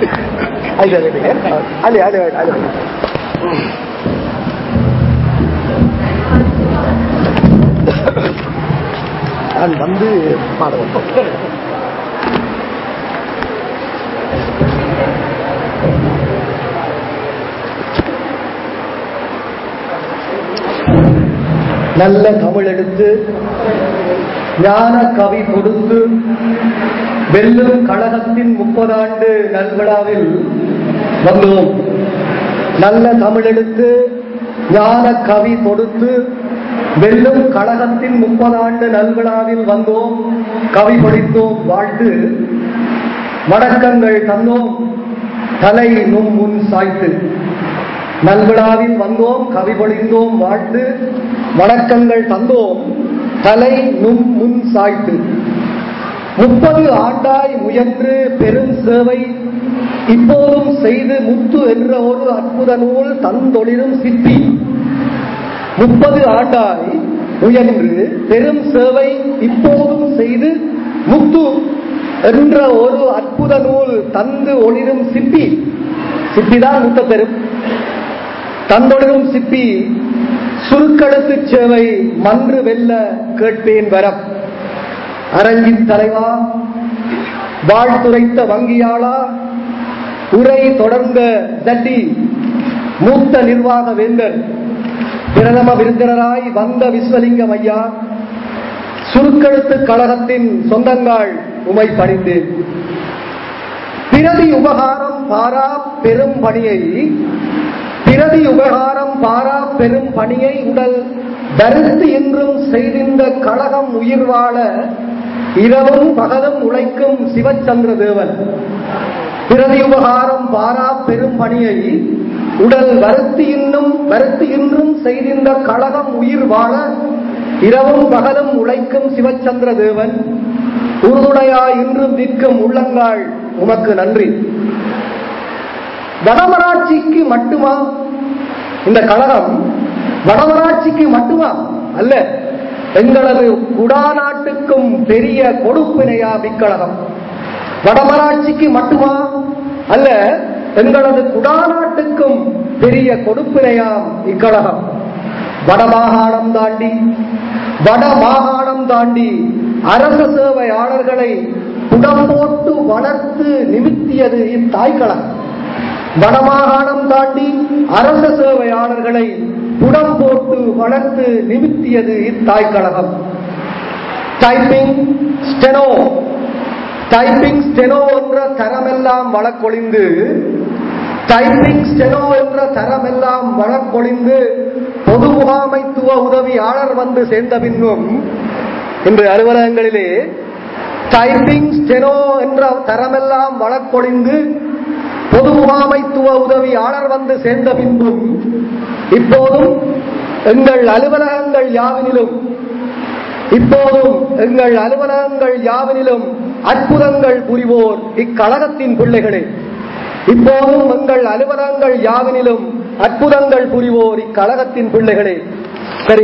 ಅಲ್ಲಿ ಅಲ್ಲಿ ಅಲ್ಲಿ ಅಲ್ಲಿ நான் வந்து பாடுவேன் நல்ல தமிழ் எடுத்து ஞான கவி கொடுத்து வெல்லும் கழகத்தின் முப்பதாண்டு நல்விழாவில் வந்தோம் நல்ல தமிழ் எடுத்து ஞான கவி கொடுத்து வெல்லும் கழகத்தின் முப்பதாண்டு நல்விழாவில் வந்தோம் கவி படித்தோம் வாழ்த்து வணக்கங்கள் தந்தோம் தலை நும் முன் சாய்த்து நல்விழாவில் வந்தோம் கவி பொழிந்தோம் வாழ்த்து வணக்கங்கள் தந்தோம் தலை நும் முன் சாய்த்து முப்பது ஆண்டாய் முயன்று பெரும் சேவை இப்போதும் செய்து முத்து என்ற ஒரு அற்புத நூல் தந்தொழிலும் சிற்பி முப்பது ஆண்டாய் முயன்று பெரும் சேவை இப்போதும் செய்து முத்து என்ற ஒரு அற்புத நூல் தந்து ஒளிரும் சிப்பி சிப்பிதான் முத்த பெரும் தந்தொடரும் சிப்பி சுருக்கெழுத்து சேவை மன்று வெல்ல கேட்பேன் வரம் அரங்கின் தலைவா வாழ்த்துரைத்த வங்கியாளா உரை தொடர்ந்த தட்டி மூத்த நிர்வாக வேந்தர் பிரதம விருந்தினராய் வந்த விஸ்வலிங்கம் ஐயா சுருக்கெழுத்து கழகத்தின் சொந்தங்கள் உமை பணிந்தேன் பிரதி உபகாரம் பாரா பெரும் பணியை பிரதி உபகாரம் பாரா பெரும் பணியை உடல் தரித்து என்றும் செய்திருந்த கழகம் உயிர் வாழ இரவும் பகலும் உழைக்கும் சிவச்சந்திர தேவன் பிரதி உபகாரம் பாரா பெரும் பணியை உடல் வருத்தி இன்னும் வருத்தி இன்றும் செய்திருந்த கழகம் உயிர் வாழ இரவும் பகலும் உழைக்கும் சிவச்சந்திர தேவன் உறுதுணையா இன்றும் நிற்கும் உள்ளங்காள் உமக்கு நன்றி வடமராட்சிக்கு மட்டுமா இந்த கழகம் வடமராட்சிக்கு மட்டுமா அல்ல எங்களது குடாநாட்டுக்கும் பெரிய கொடுப்பினையா இக்கழகம் வடமராட்சிக்கு மட்டுமா அல்ல எங்களது குடாநாட்டுக்கும் பெரிய கொடுப்பினையாம் இக்கழகம் வடமாகாணம் தாண்டி வடமாகாணம் தாண்டி அரச சேவையாளர்களை புடம் போட்டு வளர்த்து நிமித்தியது இத்தாய்க்கழகம் வடமாகாணம் தாண்டி அரச சேவையாளர்களை புடம் போட்டு வளர்த்து நிமித்தியது இத்தாய்க்கழகம் டைப்பிங் ஸ்டெனோ டைப்பிங் ஸ்டெனோ என்ற தரமெல்லாம் வழக்கொழிந்து டைப்பிங் ஸ்டெனோ என்ற தரமெல்லாம் வழக்கொழிந்து பொது முகாமைத்துவ உதவியாளர் வந்து சேர்ந்த பின்னும் இன்று அலுவலகங்களிலே டைப்பிங் ஸ்டெனோ என்ற தரமெல்லாம் வழக்கொழிந்து பொது முகாமைத்துவ உதவியாளர் வந்து சேர்ந்த பின்பும் இப்போதும் எங்கள் அலுவலகங்கள் யாவினிலும் இப்போதும் எங்கள் அலுவலகங்கள் யாவினிலும் அற்புதங்கள் புரிவோர் இக்கழகத்தின் பிள்ளைகளே இப்போதும் எங்கள் அலுவலகங்கள் யாவினிலும் அற்புதங்கள் புரிவோர் இக்கழகத்தின் பிள்ளைகளே சரி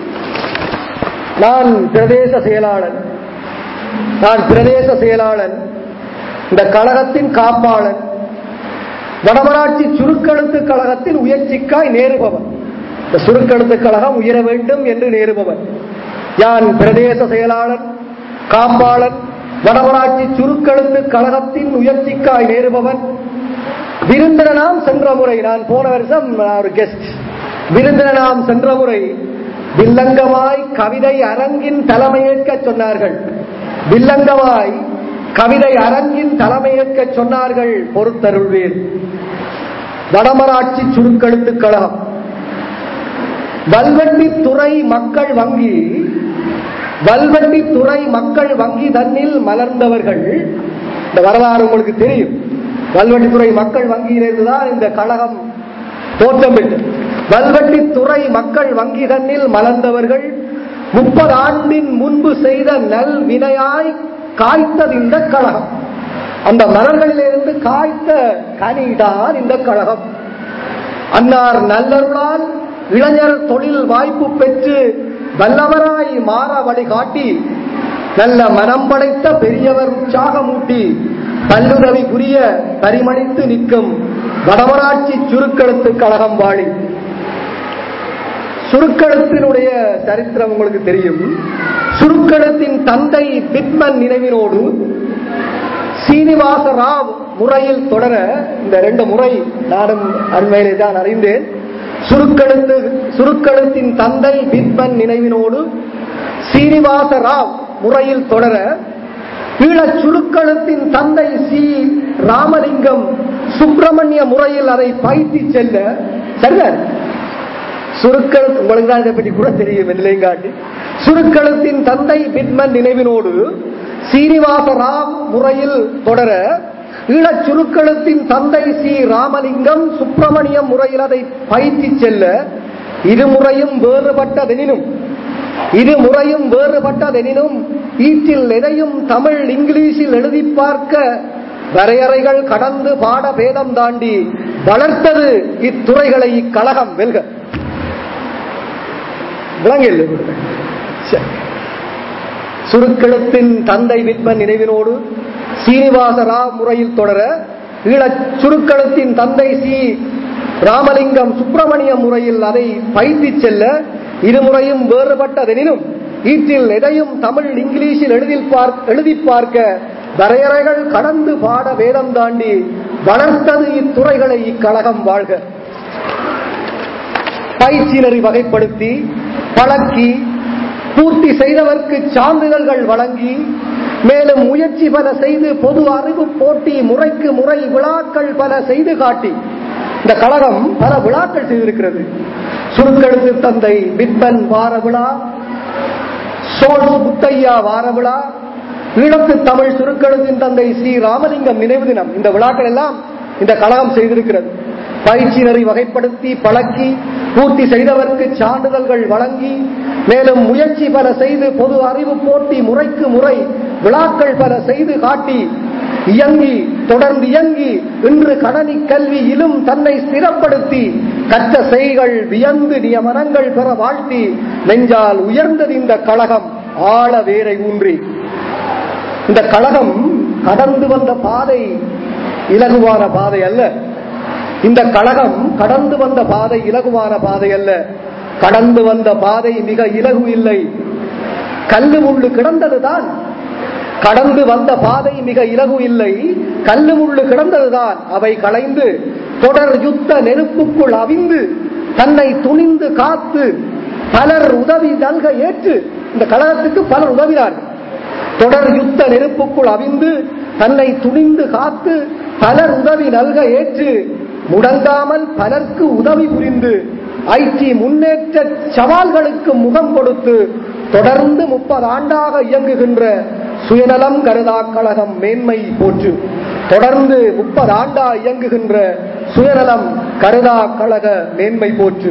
நான் பிரதேச செயலாளன் நான் பிரதேச செயலாளன் இந்த கழகத்தின் காப்பாளன் வடமராட்சி சுருக்கெழுத்து கழகத்தின் உயர்ச்சிக்காய் நேருபவன் இந்த சுருக்கெழுத்து கழகம் உயர வேண்டும் என்று நேருபவன் யான் பிரதேச செயலாளன் காப்பாளன் வடமராட்சி சுருக்கெழுத்து கழகத்தின் உயர்ச்சிக்காய் நேருபவன் விருந்தினனாம் சென்ற முறை நான் போன வருஷம் நான் ஒரு கெஸ்ட் விருந்தினனாம் சென்ற முறை வில்லங்கமாய் கவிதை அரங்கின் தலைமையேற்க சொன்னார்கள் வில்லங்கமாய் கவிதை அரங்கின் தலைமையேற்க சொன்னார்கள் பொறுத்தருள்வீர் வடமராட்சி சுருக்கெழுத்து கழகம் வல்வெட்டி துறை மக்கள் வங்கி வல்வெட்டி துறை மக்கள் வங்கி தன்னில் மலர்ந்தவர்கள் இந்த வரலாறு உங்களுக்கு தெரியும் வல்வெட்டித்துறை மக்கள் வங்கியிலிருந்து தான் இந்த கழகம் தோற்றம் பெற்று வல்வெட்டி துறை மக்கள் வங்கி தன்னில் மலர்ந்தவர்கள் முப்பது ஆண்டின் முன்பு செய்த நல் வினையாய் காய்த்தது இந்த கழகம் அந்த மலர்களிலிருந்து காய்த்த கனிதான் இந்த கழகம் அன்னார் நல்லருளால் இளைஞர் தொழில் வாய்ப்பு பெற்று வல்லவராய் மாற வழிகாட்டி நல்ல மனம் படைத்த பெரியவர் உற்சாகமூட்டி பல்லுதவி புரிய பரிமளித்து நிற்கும் வடமராட்சி சுருக்கெழுத்து கழகம் வாழி சுருக்கெழுத்தினுடைய சரித்திரம் உங்களுக்கு தெரியும் சுருக்கெழுத்தின் தந்தை பிட்மன் நினைவினோடு சீனிவாச ராவ் முறையில் தொடர இந்த ரெண்டு முறை நானும் அண்மையிலே தான் அறிந்தேன் சுருக்கெழுத்து சுருக்கெழுத்தின் தந்தை பிட்மன் நினைவினோடு சீனிவாச ராவ் முறையில் தொடர ஈழச் சுருக்கெழுத்தின் தந்தை சி ராமலிங்கம் சுப்பிரமணிய முறையில் அதை பயிற்சி செல்ல சரிதான் சுருக்கெழுத்து உங்களுக்கு தான் இதை பற்றி கூட தெரியும் இல்லைங்காட்டி சுருக்கெழுத்தின் தந்தை பிட்மன் நினைவினோடு சீனிவாச ராவ் முறையில் தொடர ஈழச் சுருக்கெழுத்தின் தந்தை சி ராமலிங்கம் சுப்பிரமணியம் முறையில் அதை பயிற்சி செல்ல இருமுறையும் வேறுபட்டதெனினும் இரு முறையும் வேறுபட்டதெனினும் ஈற்றில் எதையும் தமிழ் இங்கிலீஷில் எழுதி பார்க்க வரையறைகள் கடந்து பாட பேதம் தாண்டி வளர்த்தது இத்துறைகளை இக்கழகம் வெல்க விளங்கில்லை சரி சுருக்கெழுத்தின் தந்தை வித்மன் நினைவினோடு சீனிவாச ராவ் முறையில் தொடர ஈழச் சுருக்கெழுத்தின் தந்தை சி ராமலிங்கம் சுப்பிரமணியம் முறையில் அதை பயிற்சி செல்ல இருமுறையும் வேறுபட்டதெனினும் ஈற்றில் எதையும் தமிழ் இங்கிலீஷில் எழுதி பார்க்க எழுதி பார்க்க வரையறைகள் கடந்து பாட வேதம் தாண்டி வளர்த்தது இத்துறைகளை இக்கழகம் வாழ்க பயிற்சியினரை வகைப்படுத்தி பழக்கி பூர்த்தி செய்தவர்க்கு சான்றிதழ்கள் வழங்கி மேலும் முயற்சி பல செய்து பொது அறிவு போட்டி முறைக்கு முறை விழாக்கள் பல செய்து காட்டி இந்த கழகம் பல விழாக்கள் செய்திருக்கிறது சுருக்கெழுத்து தந்தை விற்பன் வார விழா சோழ் புத்தையா வார விழா ஈழத்து தமிழ் சுருக்கெழுத்தின் தந்தை ஸ்ரீ ராமலிங்கம் நினைவு தினம் இந்த விழாக்கள் எல்லாம் இந்த கழகம் செய்திருக்கிறது பயிற்சியினரை வகைப்படுத்தி பழக்கி பூர்த்தி செய்தவர்க்கு சான்றிதழ்கள் வழங்கி மேலும் முயற்சி பல செய்து பொது அறிவு போட்டி முறைக்கு முறை விழாக்கள் பல செய்து காட்டி இயங்கி தொடர்ந்து இயங்கி இன்று கடனி கல்வியிலும் தன்னை ஸ்திரப்படுத்தி கற்ற செய்கள் வியந்து நியமனங்கள் பெற வாழ்த்தி நெஞ்சால் உயர்ந்தது இந்த கழகம் ஆழ வேரை ஊன்றி இந்த கழகம் கடந்து வந்த பாதை இலகுவான பாதை அல்ல இந்த கழகம் கடந்து வந்த பாதை இலகுவான பாதை அல்ல கடந்து வந்த பாதை மிக இலகு இல்லை கல்லு முள்ளு கிடந்ததுதான் கடந்து வந்த பாதை மிக இலகு இல்லை கல்லு முள்ளு கிடந்ததுதான் அவை களைந்து தொடர் யுத்த நெருப்புக்குள் அவிந்து தன்னை துணிந்து காத்து பலர் உதவி நல்க ஏற்று இந்த கழகத்துக்கு பலர் உதவினார்கள் தொடர் யுத்த நெருப்புக்குள் அவிந்து தன்னை துணிந்து காத்து பலர் உதவி நல்க ஏற்று முடங்காமல் பலருக்கு உதவி புரிந்து ஐடி முன்னேற்ற சவால்களுக்கு முகம் கொடுத்து தொடர்ந்து முப்பது ஆண்டாக இயங்குகின்ற சுயநலம் கருதா கழகம் மேன்மை போற்று தொடர்ந்து முப்பது ஆண்டா இயங்குகின்ற சுயநலம் கருதா கழக மேன்மை போற்று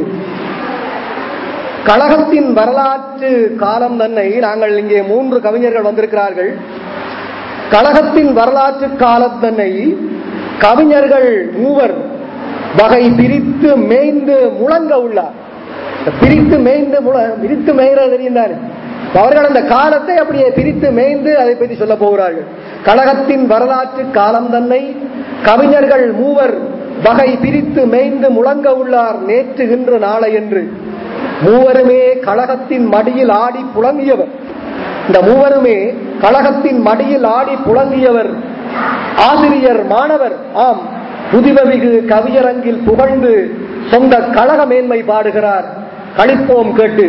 கழகத்தின் வரலாற்று காலம் தன்னை நாங்கள் இங்கே மூன்று கவிஞர்கள் வந்திருக்கிறார்கள் கழகத்தின் வரலாற்று காலம் தன்னை கவிஞர்கள் மூவர் வகை பிரித்து மேய்ந்து முழங்க உள்ளார் பிரித்து மேய்ந்து முழ- பிரித்து மேய்கிறது தெரியும் தானே அவர்கள் அந்த காலத்தை அப்படியே பிரித்து மேய்ந்து அதை பற்றி சொல்ல போகிறார்கள் கழகத்தின் வரலாற்று காலம் தன்னை கவிஞர்கள் மூவர் வகை பிரித்து மேய்ந்து முழங்க உள்ளார் நேற்றுகின்ற நாளை என்று மூவருமே கழகத்தின் மடியில் ஆடி புலங்கியவர் இந்த மூவருமே கழகத்தின் மடியில் ஆடி புலங்கியவர் ஆசிரியர் மாணவர் ஆம் புதிவமிகு கவியரங்கில் புகழ்ந்து சொந்த கழக மேன்மை பாடுகிறார் கழிப்போம் கேட்டு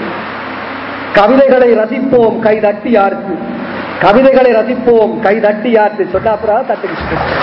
கவிதைகளை ரசிப்போம் கை தட்டி யார்த்து கவிதைகளை ரசிப்போம் கை தட்டி யார்த்து சொன்னாப்புறா தட்டு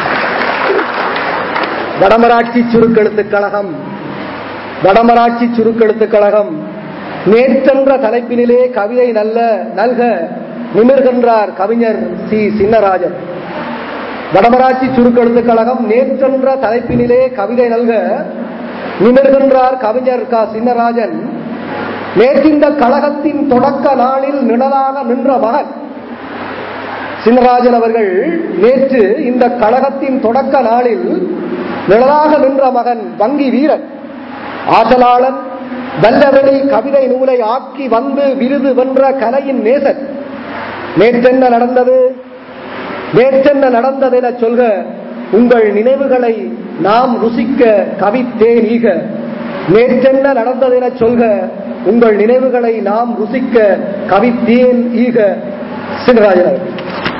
வடமராட்சி சுருக்கெழுத்து கழகம் வடமராட்சி சுருக்கெழுத்து கழகம் நேற்றென்ற தலைப்பினிலே கவிதை நல்ல நல்க நிமிர்கின்றார் கவிஞர் சி சின்னராஜன் வடமராட்சி சுருக்கெழுத்து கழகம் நேற்றென்ற தலைப்பினிலே கவிதை நல்க நிமிர்கின்றார் கவிஞர் க சின்னராஜன் நேற்றிந்த கழகத்தின் தொடக்க நாளில் நிழலாக நின்ற மகன் சின்னராஜன் அவர்கள் நேற்று இந்த கழகத்தின் தொடக்க நாளில் நிழலாக நின்ற மகன் வங்கி வீரன் ஆசலாளன் வல்லவெளி கவிதை நூலை ஆக்கி வந்து விருது வென்ற கலையின் நேசன் நேற்றென்ன நடந்தது நேற்றென்ன நடந்ததென சொல்க உங்கள் நினைவுகளை நாம் ருசிக்க கவித்தேன் ஈக நேற்றென்ன நடந்ததென சொல்க உங்கள் நினைவுகளை நாம் ருசிக்க கவித்தேன் ஈக சிங்கராஜன் அவர்கள்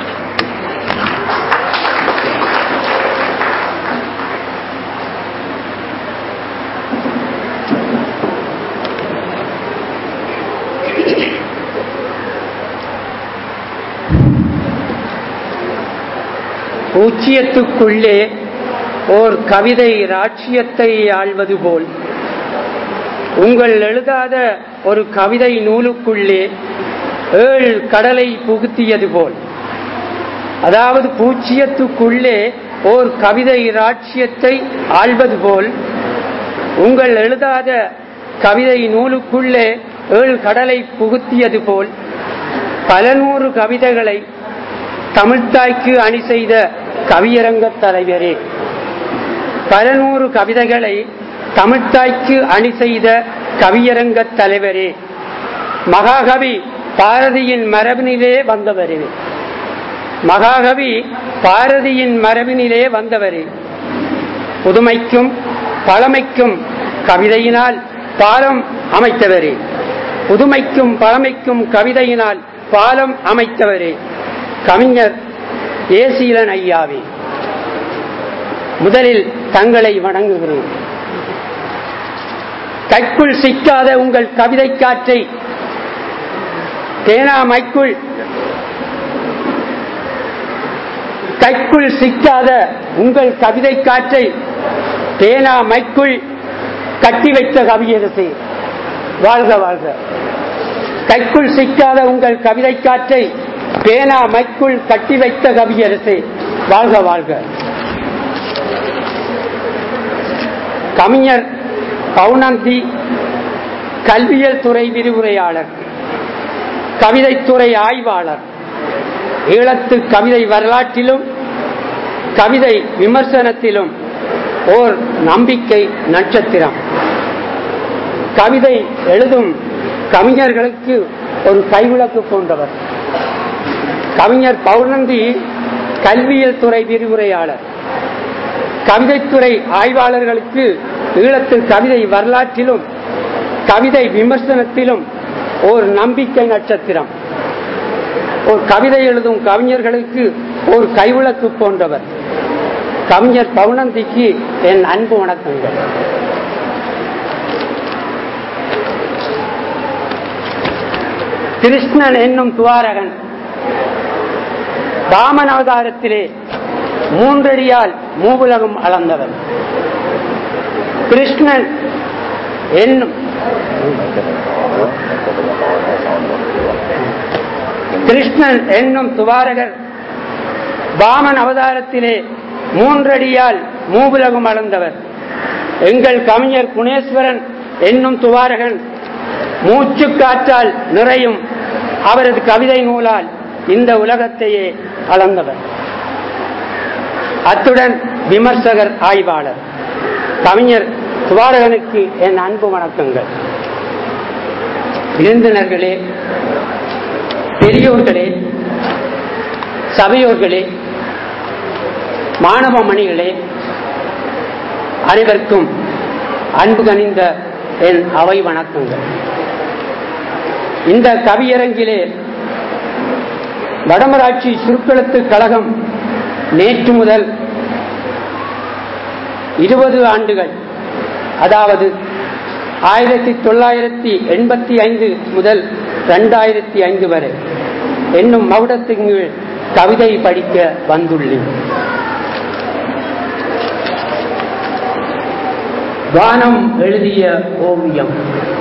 பூச்சியத்துக்குள்ளே ஓர் கவிதை ராட்சியத்தை ஆள்வது போல் உங்கள் எழுதாத ஒரு கவிதை நூலுக்குள்ளே ஏழ் கடலை புகுத்தியது போல் அதாவது பூச்சியத்துக்குள்ளே ஓர் கவிதை ராட்சியத்தை ஆள்வது போல் உங்கள் எழுதாத கவிதை நூலுக்குள்ளே ஏழு கடலை புகுத்தியது போல் பல நூறு கவிதைகளை தமிழ்த்தாய்க்கு அணி செய்த கவியரங்க தலைவரே பல நூறு கவிதைகளை தமிழ்த்தாய்க்கு அணி செய்த கவியரங்க தலைவரே மகாகவி பாரதியின் மரபினிலே வந்தவரே மகாகவி பாரதியின் மரபினிலே வந்தவரே புதுமைக்கும் பழமைக்கும் கவிதையினால் பாலம் அமைத்தவரே புதுமைக்கும் பழமைக்கும் கவிதையினால் பாலம் அமைத்தவரே கவிஞர் ஏசீலன் ஐயாவே முதலில் தங்களை வணங்குகிறேன் கைக்குள் சிக்காத உங்கள் கவிதை காற்றை தேனாமைக்குள் கைக்குள் சிக்காத உங்கள் கவிதை காற்றை பேனா மைக்குள் கட்டி வைத்த கவியரசே வாழ்க வாழ்க கைக்குள் சிக்காத உங்கள் கவிதை காற்றை பேனா மைக்குள் கட்டி வைத்த கவியரசே வாழ்க வாழ்க கவிஞர் பவுனந்தி கல்வியல் துறை விரிவுரையாளர் கவிதைத்துறை ஆய்வாளர் ஈழத்து கவிதை வரலாற்றிலும் கவிதை விமர்சனத்திலும் ஓர் நம்பிக்கை நட்சத்திரம் கவிதை எழுதும் கவிஞர்களுக்கு ஒரு கைவிளக்கு போன்றவர் கவிஞர் பௌர்ணந்தி கல்வியல் துறை விரிவுரையாளர் கவிதைத்துறை ஆய்வாளர்களுக்கு ஈழத்து கவிதை வரலாற்றிலும் கவிதை விமர்சனத்திலும் ஒரு நம்பிக்கை நட்சத்திரம் ஒரு கவிதை எழுதும் கவிஞர்களுக்கு ஒரு கைவிளக்கு போன்றவர் கவிஞர் பவுனந்திக்கு என் அன்பு வணக்கங்கள் கிருஷ்ணன் என்னும் துவாரகன் ராமன் அவதாரத்திலே மூன்றடியால் மூவுலகம் அளந்தவர் கிருஷ்ணன் என்னும் கிருஷ்ணன் என்னும் துவாரகர் பாமன் அவதாரத்திலே மூன்றடியால் மூவுலகம் அளந்தவர் எங்கள் கவிஞர் குணேஸ்வரன் என்னும் துவாரகன் மூச்சு காற்றால் நிறையும் அவரது கவிதை நூலால் இந்த உலகத்தையே அளந்தவர் அத்துடன் விமர்சகர் ஆய்வாளர் கவிஞர் துவாரகனுக்கு என் அன்பு வணக்கங்கள் விருந்தினர்களே பெரியோர்களே சபையோர்களே மாணவ மணிகளே அனைவருக்கும் அன்பு கனிந்த என் அவை வணக்கங்கள் இந்த கவியரங்கிலே வடமராட்சி சுருக்கெழுத்து கழகம் நேற்று முதல் இருபது ஆண்டுகள் அதாவது ஆயிரத்தி தொள்ளாயிரத்தி எண்பத்தி ஐந்து முதல் இரண்டாயிரத்தி ஐந்து வரை என்னும் மகுடத்தின் கீழ் கவிதை படிக்க வந்துள்ளேன் வானம் எழுதிய ஓவியம்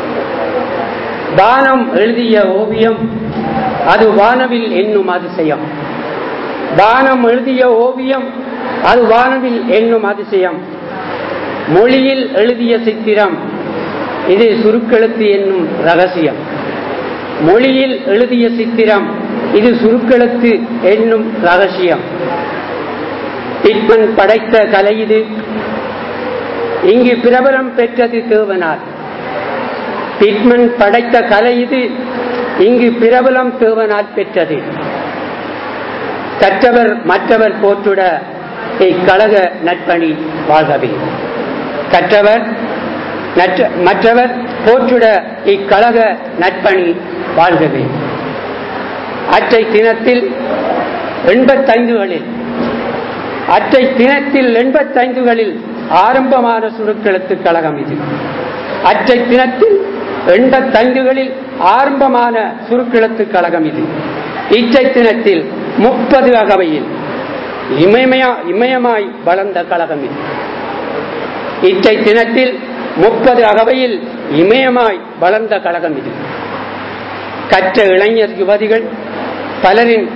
வானம் எழுதிய ஓவியம் அது வானவில் என்னும் அதிசயம் வானம் எழுதிய ஓவியம் அது வானவில் என்னும் அதிசயம் மொழியில் எழுதிய சித்திரம் இது சுருக்கெழுத்து என்னும் ரகசியம் மொழியில் எழுதிய சித்திரம் இது சுருக்கெழுத்து என்னும் ரகசியம் பிட்மன் படைத்த கலை இது இங்கு பிரபலம் பெற்றது தேவனார் பிட்மன் படைத்த கலை இது இங்கு பிரபலம் தேவனால் பெற்றது கற்றவர் மற்றவர் போற்றுட இக்கழக நட்பணி வாழ்கவே கற்றவர் நற்ற- மற்றவர் போற்றுட இக்கழக நட்பணி வாழ்கவே அற்றை தினத்தில் எண்பத்தைந்துகளில் அற்றை தினத்தில் எண்பத்தைந்துகளில் ஆரம்பமான சுருக்கெழுத்து கழகம் இது அற்றை தினத்தில் எண்பத்தைந்துகளில் ஆரம்பமான சுருக்கெழுத்து கழகம் இது இச்சை தினத்தில் முப்பது அகவையில் இமயமயா இமயமாய் வளர்ந்த கழகம் இது இச்சை தினத்தில் முப்பது அகவையில் இமயமாய் வளர்ந்த கழகம் இது கற்ற இளைஞர் யுவதிகள் பலரின்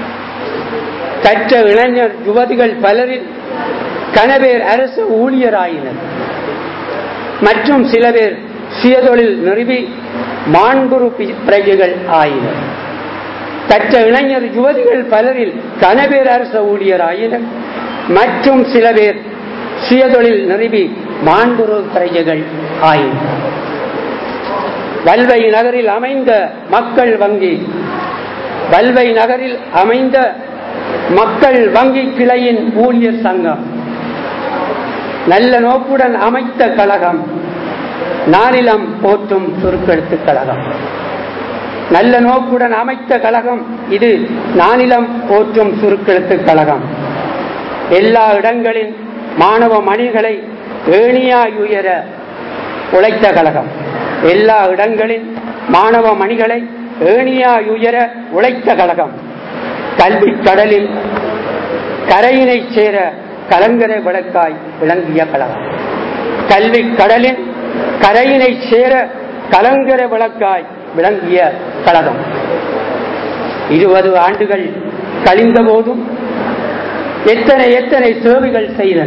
கற்ற இளைஞர் யுவதிகள் பலரில் கனவேர் அரசு ஊழியராயினர் மற்றும் சில பேர் சுயதொழில் நிறுவி மாண்புரு பி- பிரஜைகள் ஆயினர் கற்ற இளைஞர் யுவதிகள் பலரில் கனவேர் அரச ஊழியராயினர் மற்றும் சில பேர் சுயதொழில் நிறுவி மாண்புரு பிரஜைகள் ஆயினர் வல்வை நகரில் அமைந்த மக்கள் வங்கி வல்வை நகரில் அமைந்த மக்கள் வங்கி கிளையின் ஊழியர் சங்கம் நல்ல நோக்குடன் அமைத்த கழகம் நானிலம் போற்றும் சுருக்கெழுத்து கழகம் நல்ல நோக்குடன் அமைத்த கழகம் இது நானிலம் போற்றும் சுருக்கெழுத்து கழகம் எல்லா இடங்களின் மாணவ மணிகளை ஏணியாய் உயர உழைத்த கழகம் எல்லா இடங்களின் மாணவ மணிகளை ஏணியாய் உயர உழைத்த கழகம் கல்வி கடலில் கரையினை சேர கலங்கரை விளக்காய் விளங்கிய கழகம் கல்வி கடலில் கரையினை சேர கலங்கர விளக்காய் விளங்கிய கழகம் இருபது ஆண்டுகள் கழிந்த போதும் எத்தனை எத்தனை சேவைகள் செய்தன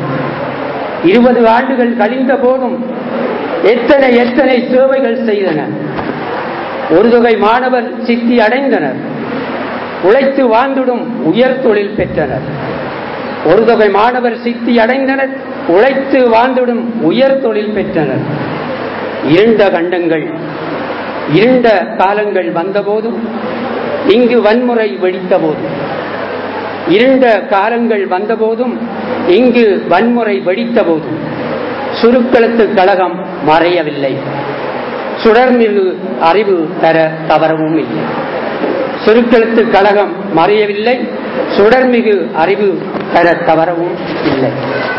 இருபது ஆண்டுகள் கழிந்த போதும் எத்தனை எத்தனை சேவைகள் செய்தன ஒரு தொகை மாணவர் சித்தி அடைந்தனர் உழைத்து வாழ்ந்திடும் உயர் தொழில் பெற்றனர் ஒரு தொகை மாணவர் சித்தி அடைந்தனர் உழைத்து வாழ்ந்திடும் உயர் தொழில் பெற்றனர் இருண்ட கண்டங்கள் இருண்ட காலங்கள் வந்தபோதும் இங்கு வன்முறை வெடித்த போதும் இருண்ட காலங்கள் வந்தபோதும் இங்கு வன்முறை வெடித்த போதும் சுருக்கெழுத்து கழகம் மறையவில்லை சுடர்மிகு அறிவு தர தவறவும் இல்லை சுருக்கெழுத்து கழகம் மறையவில்லை சுடர்மிகு அறிவு தர தவறவும் இல்லை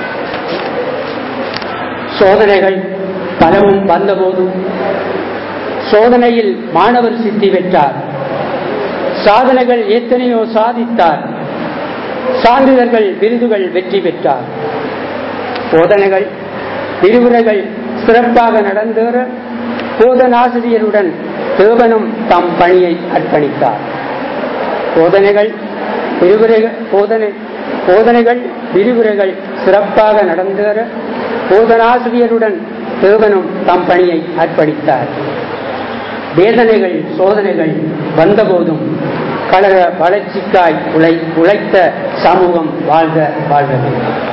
சோதனைகள் பலவும் வந்தபோதும் சோதனையில் மாணவர் சித்தி பெற்றார் சாதனைகள் எத்தனையோ சாதித்தார் சான்றிதழ்கள் விருதுகள் வெற்றி பெற்றார் போதனைகள் விரிவுரைகள் சிறப்பாக நடந்தேற போதனாசிரியருடன் தேவனும் தம் பணியை அர்ப்பணித்தார் போதனைகள் விரிவுரைகள் போதனை போதனைகள் விரிவுரைகள் சிறப்பாக நடந்தேற போதனாசிரியருடன் தேவனும் தம் பணியை அர்ப்பணித்தார் வேதனைகள் சோதனைகள் வந்தபோதும் கழக வளர்ச்சிக்காய் உழை உழைத்த சமூகம் வாழ்க வாழ்கவே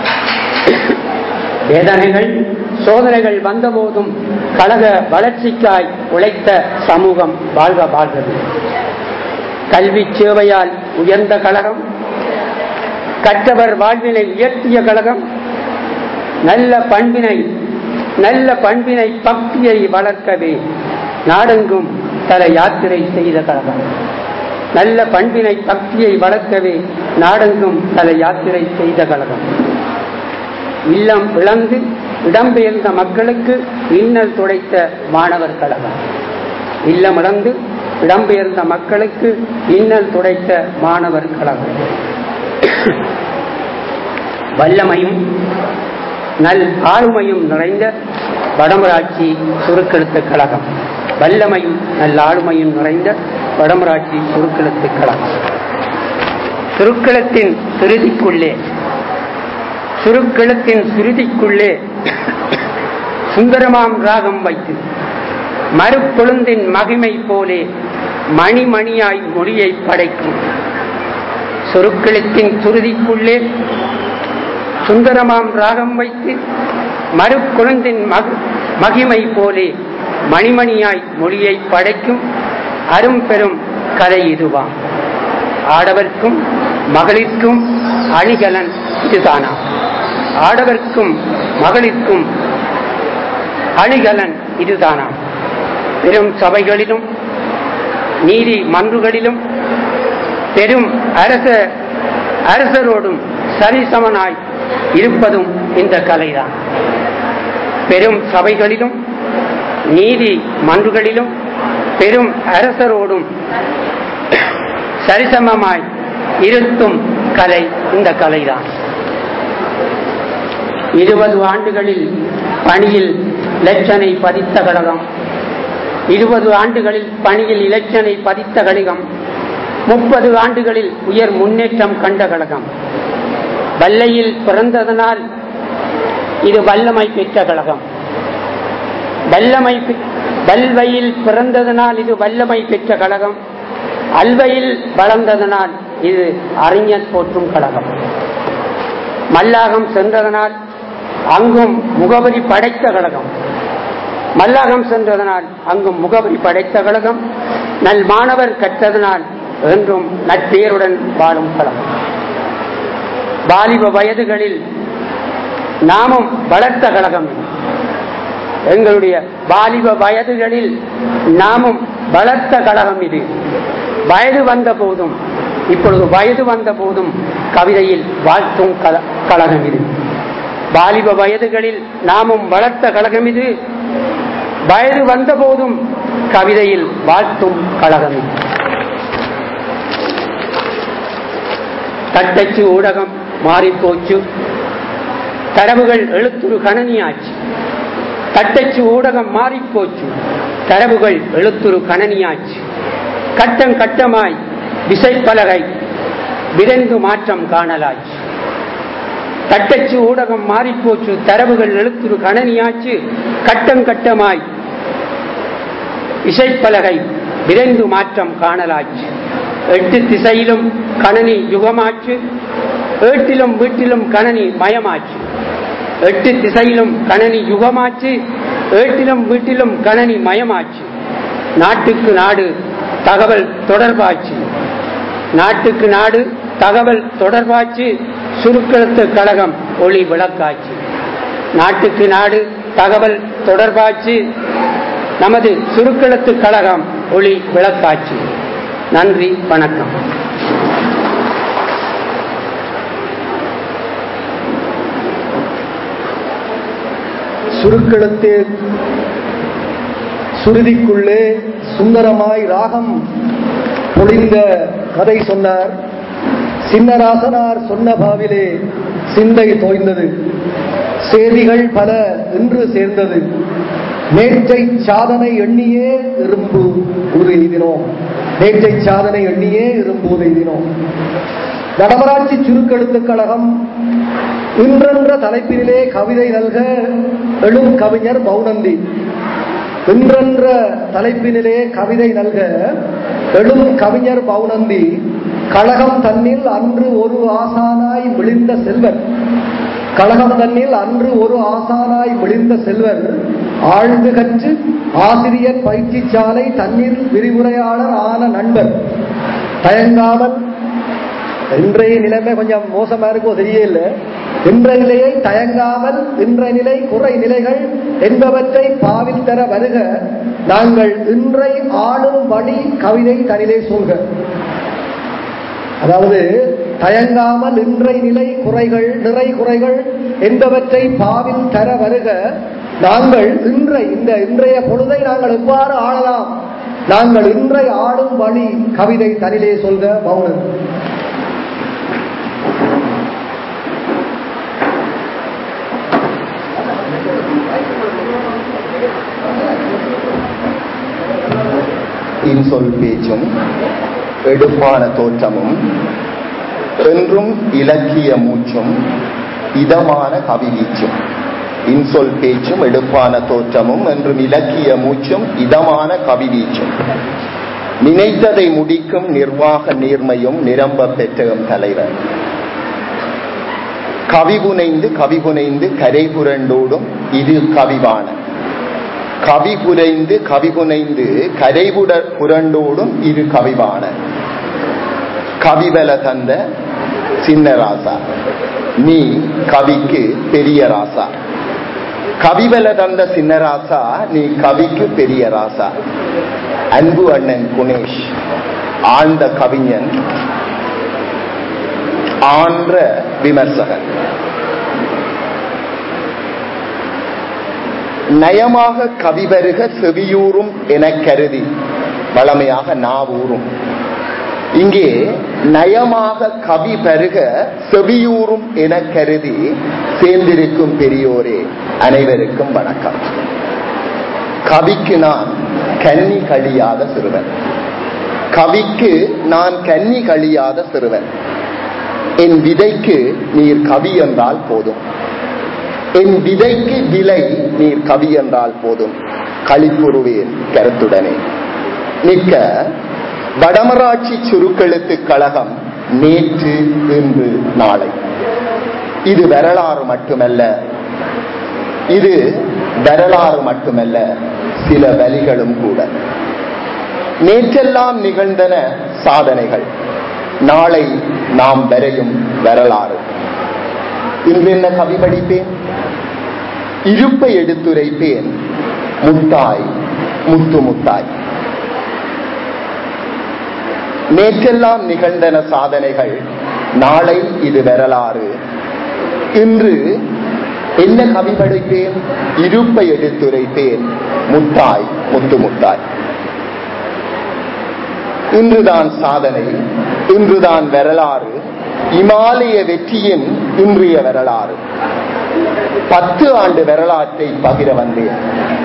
வேதனைகள் சோதனைகள் வந்தபோதும் கழக வளர்ச்சிக்காய் உழைத்த சமூகம் வாழ்க வாழ்கவே கல்வி சேவையால் உயர்ந்த கழகம் கற்றவர் வாழ்வினை உயர்த்திய கழகம் நல்ல பண்பினை நல்ல பண்பினை பக்தியை வளர்க்கவே நாடெங்கும் தல யாத்திரை செய்த கழகம் நல்ல பண்பினை பக்தியை வளர்க்கவே நாடெங்கும் தல யாத்திரை செய்த கழகம் இல்லம் இழந்து இடம்பெயர்ந்த மக்களுக்கு இன்னல் துடைத்த மாணவர் கழகம் இல்லம் இழந்து இடம்பெயர்ந்த மக்களுக்கு இன்னல் துடைத்த மாணவர் கழகம் வல்லமையும் நல் ஆளுமையும் நிறைந்த வடமராட்சி சுருக்கெழுத்து கழகம் வல்லமையும் நல் ஆளுமையும் நிறைந்த வடமராட்சி சுருக்கெழுத்து கழகம் சுருக்கெழுத்தின் சுருதிக்குள்ளே சுருக்கெழுத்தின் சுருதிக்குள்ளே சுந்தரமாம் ராகம் வைத்து மறுப்பொழுந்தின் மகிமை போலே மணிமணியாய் மொழியை படைக்கும் சுருக்கெழுத்தின் சுருதிக்குள்ளே சுந்தரமாம் ராகம் வைத்து மறுக்குழந்தின் மகிமை போலே மணிமணியாய் மொழியை படைக்கும் அரும்பெரும் கதை இதுவாம் ஆடவர்க்கும் மகளிர்க்கும் அணிகலன் இதுதானாம் ஆடவர்க்கும் மகளிர்க்கும் அணிகலன் இதுதானாம் பெரும் சபைகளிலும் நீதி மன்றுகளிலும் பெரும் அரச அரசரோடும் சரிசமனாய் இருப்பதும் இந்த கலைதான் பெரும் சபைகளிலும் நீதி மன்றுகளிலும் பெரும் அரசரோடும் சரிசமமாய் இருத்தும் கலை இந்த கலைதான் இருபது ஆண்டுகளில் பணியில் இலட்சனை பதித்த கழகம் இருபது ஆண்டுகளில் பணியில் இலட்சனை பதித்த கழகம் முப்பது ஆண்டுகளில் உயர் முன்னேற்றம் கண்ட கழகம் வல்லையில் பிறந்ததனால் இது வல்லமை பெற்ற கழகம் வல்லமை பெ- வல்வையில் பிறந்ததனால் இது வல்லமை பெற்ற கழகம் அல்வையில் வளர்ந்ததனால் இது அறிஞர் போற்றும் கழகம் மல்லாகம் சென்றதனால் அங்கும் முகவரி படைத்த கழகம் மல்லாகம் சென்றதனால் அங்கும் முகவரி படைத்த கழகம் நல் மாணவர் கற்றதனால் என்றும் நட்பேருடன் வாழும் கழகம் வாலிப வயதுகளில் நாமும் வளர்த்த கழகம் இது. எங்களுடைய வாலிப வயதுகளில் நாமும் வளர்த்த கழகம் இது வயது வந்த போதும் இப்பொழுது வயது வந்த போதும் கவிதையில் வாழ்த்தும் கல- கழகம் இது வாலிப வயதுகளில் நாமும் வளர்த்த கழகம் இது வயது வந்த போதும் கவிதையில் வாழ்த்தும் கழகம் இது தட்டச்சு ஊடகம் மாறிப்போச்சு தரவுகள் எழுத்துரு கணனியாச்சு தட்டச்சு ஊடகம் மாறிப்போச்சு தரவுகள் எழுத்துரு கணனியாச்சு கட்டம் கட்டமாய் விசைப்பலகை விரைந்து மாற்றம் காணலாச்சு தட்டச்சு ஊடகம் மாறிப்போச்சு தரவுகள் எழுத்துரு கணனியாச்சு கட்டம் கட்டமாய் இசைப்பலகை விரைந்து மாற்றம் காணலாச்சு எட்டு திசையிலும் கணனி யுகமாச்சு ஏட்டிலும் வீட்டிலும் கணனி மயமாச்சு எட்டு திசையிலும் கணனி யுகமாச்சு ஏட்டிலும் வீட்டிலும் கணனி மயமாச்சு நாட்டுக்கு நாடு தகவல் தொடர்பாச்சு நாட்டுக்கு நாடு தகவல் தொடர்பாச்சு சுருக்கெழுத்து கழகம் ஒளி விளக்காச்சு நாட்டுக்கு நாடு தகவல் தொடர்பாச்சு நமது சுருக்கெழுத்து கழகம் ஒளி விளக்காச்சு நன்றி வணக்கம் சுருக்கெழுத்து சுருதிக்குள்ளே சுந்தரமாய் ராகம் பொழிந்த கதை சொன்னார் சின்னராசனார் சொன்ன பாவிலே சிந்தை தோய்ந்தது செய்திகள் பல இன்று சேர்ந்தது நேற்றை சாதனை எண்ணியே இரும்பு உரு எய்தினோம் நேற்றை சாதனை எண்ணியே இரும்பு உரு எய்தினோம் வடமராட்சி சுருக்கெழுத்துக் கழகம் இன்றென்ற தலைப்பினிலே கவிதை நல்க எழும் கவிஞர் மௌனந்தி இன்றென்ற தலைப்பினிலே கவிதை நல்க எழும் கவிஞர் மௌனந்தி கழகம் தன்னில் அன்று ஒரு ஆசானாய் விழிந்த செல்வர் கழகம் தன்னில் அன்று ஒரு ஆசானாய் விழிந்த செல்வர் ஆழ்ந்து கற்று ஆசிரியர் பயிற்சி சாலை தண்ணீர் விரிவுரையாளர் ஆன நண்பர் தயங்காமல் இன்றைய நிலைமை கொஞ்சம் மோசமா இருக்கோ தெரியல இன்றைய நிலையை தயங்காமல் இன்றைய நிலை குறை நிலைகள் என்பவற்றை பாவில் தர வருக நாங்கள் இன்றை ஆளும் வழி கவிதை தனிலே சொல்க அதாவது தயங்காமல் இன்றை நிலை குறைகள் நிறை குறைகள் என்பவற்றை பாவில் தர வருக நாங்கள் இன்றை இந்த இன்றைய பொழுதை நாங்கள் எவ்வாறு ஆளலாம் நாங்கள் இன்றை ஆளும் வழி கவிதை தனிலே சொல்க மௌனம் இன்சொல் பேச்சும் எடுப்பான தோற்றமும் என்றும் இலக்கிய மூச்சும் இதமான கவி வீச்சும் இன்சொல் பேச்சும் எடுப்பான தோற்றமும் என்றும் இலக்கிய மூச்சும் இதமான கவி வீச்சும் நினைத்ததை முடிக்கும் நிர்வாக நேர்மையும் நிரம்ப பெற்றகம் தலைவர் கவிபுனைந்து கவிபுனைந்து கரை புரண்டோடும் இது கவிவான கவி புரைந்து கவி புனைந்து கரைபுட புரண்டோடும் இரு கவிவான கவிவல தந்த சின்ன ராசா நீ கவிக்கு பெரிய ராசா கவிவல தந்த சின்ன ராசா நீ கவிக்கு பெரிய ராசா அன்பு அண்ணன் குணேஷ் ஆழ்ந்த கவிஞன் ஆன்ற விமர்சகன் நயமாக கவிவருக செவியூறும் என கருதி வளமையாக நாவூறும் இங்கே நயமாக கவி பருக செவியூறும் என கருதி சேர்ந்திருக்கும் பெரியோரே அனைவருக்கும் வணக்கம் கவிக்கு நான் கன்னி கழியாத சிறுவன் கவிக்கு நான் கன்னி கழியாத சிறுவன் என் விதைக்கு நீர் கவி என்றால் போதும் என் விதைக்கு விலை நீர் கவி என்றால் போதும் களிப்புருவேன் கருத்துடனே நிற்க வடமராட்சி சுருக்கெழுத்து கழகம் நேற்று இன்று நாளை இது வரலாறு மட்டுமல்ல இது வரலாறு மட்டுமல்ல சில வலிகளும் கூட நேற்றெல்லாம் நிகழ்ந்தன சாதனைகள் நாளை நாம் வரையும் வரலாறு இன்று என்ன கவி படிப்பேன் இருப்பை எடுத்துரைப்பேன் முத்தாய் முத்து முத்தாய் நேற்றெல்லாம் நிகழ்ந்தன சாதனைகள் நாளை இது வரலாறு இன்று என்ன கவி படைப்பேன் இருப்பை எடுத்துரைப்பேன் முத்தாய் முத்து முத்தாய் இன்றுதான் சாதனை இன்றுதான் வரலாறு இமாலய வெற்றியின் இன்றைய வரலாறு பத்து ஆண்டு வரலாற்றை பகிர வந்தேன்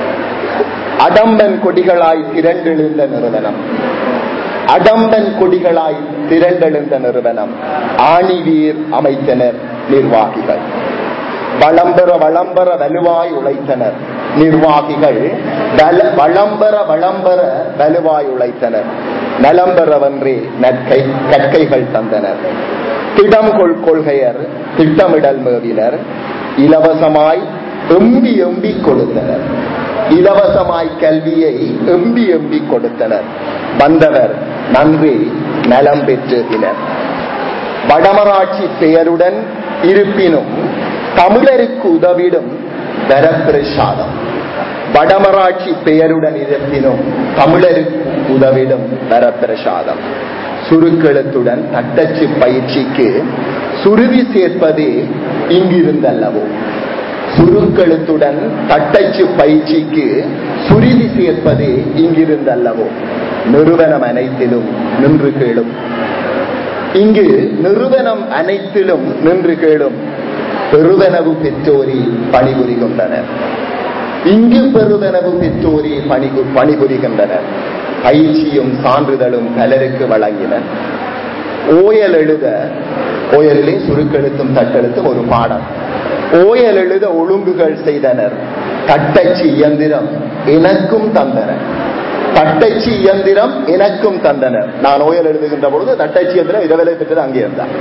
அடம்பன் கொடிகளாய் திரண்டெழுந்த நிறுவனம் அடம்பன் கொடிகளாய் திரண்டெழுந்த நிறுவனம் ஆணிவீர் அமைத்தனர் நிர்வாகிகள் வளம்பெற வளம்பெற வலுவாய் உழைத்தனர் நிர்வாகிகள் வல- வளம்பெற வளம்பெற வலுவாய் உழைத்தனர் நலம்பெறவன்றே நற்கை கற்கைகள் தந்தனர் திடம் கொள் கொள்கையர் திட்டமிடல் மேவினர் இலவசமாய் எம்பி எம்பி கொடுத்தனர் இலவசமாய் கல்வியை எம்பி எம்பி கொடுத்தனர் வந்தவர் நன்றி நலம் பெற்றுகினர் வடமராட்சி பெயருடன் இருப்பினும் தமிழருக்கு உதவிடும் வரப்பிரசாதம் வடமராட்சி பெயருடன் இருப்பினும் தமிழருக்கு உதவிடும் வரப்பிரசாதம் சுருக்கெழுத்துடன் தட்டச்சு பயிற்சிக்கு சுருதி சேர்ப்பதே இங்கிருந்தல்லவோ சுருக்கெழுத்துடன் தட்டச்சு பயிற்சிக்கு சுருதி சேர்ப்பதே இங்கிருந்தல்லவோ நிறுவனம் அனைத்திலும் நின்று கேளும் இங்கு நிறுவனம் அனைத்திலும் நின்று கேளும் பெருவனவு பெற்றோரி பணிபுரிகின்றனர் இங்கு பெருவனவு பெற்றோரி பணி பணிபுரிகின்றனர் பயிற்சியும் சான்றிதழும் பலருக்கு வழங்கினர் ஓயல் எழுத ஓயலிலே சுருக்கெழுத்தும் தட்டெழுத்தும் ஒரு பாடம் ஓயல் எழுத ஒழுங்குகள் செய்தனர் தட்டச்சு இயந்திரம் எனக்கும் தந்தனர் தட்டச்சு இயந்திரம் எனக்கும் தந்தனர் நான் ஓயல் எழுதுகின்ற பொழுது தட்டச்சு இயந்திரம் இரவலை பெற்றது அங்கே இருந்தார்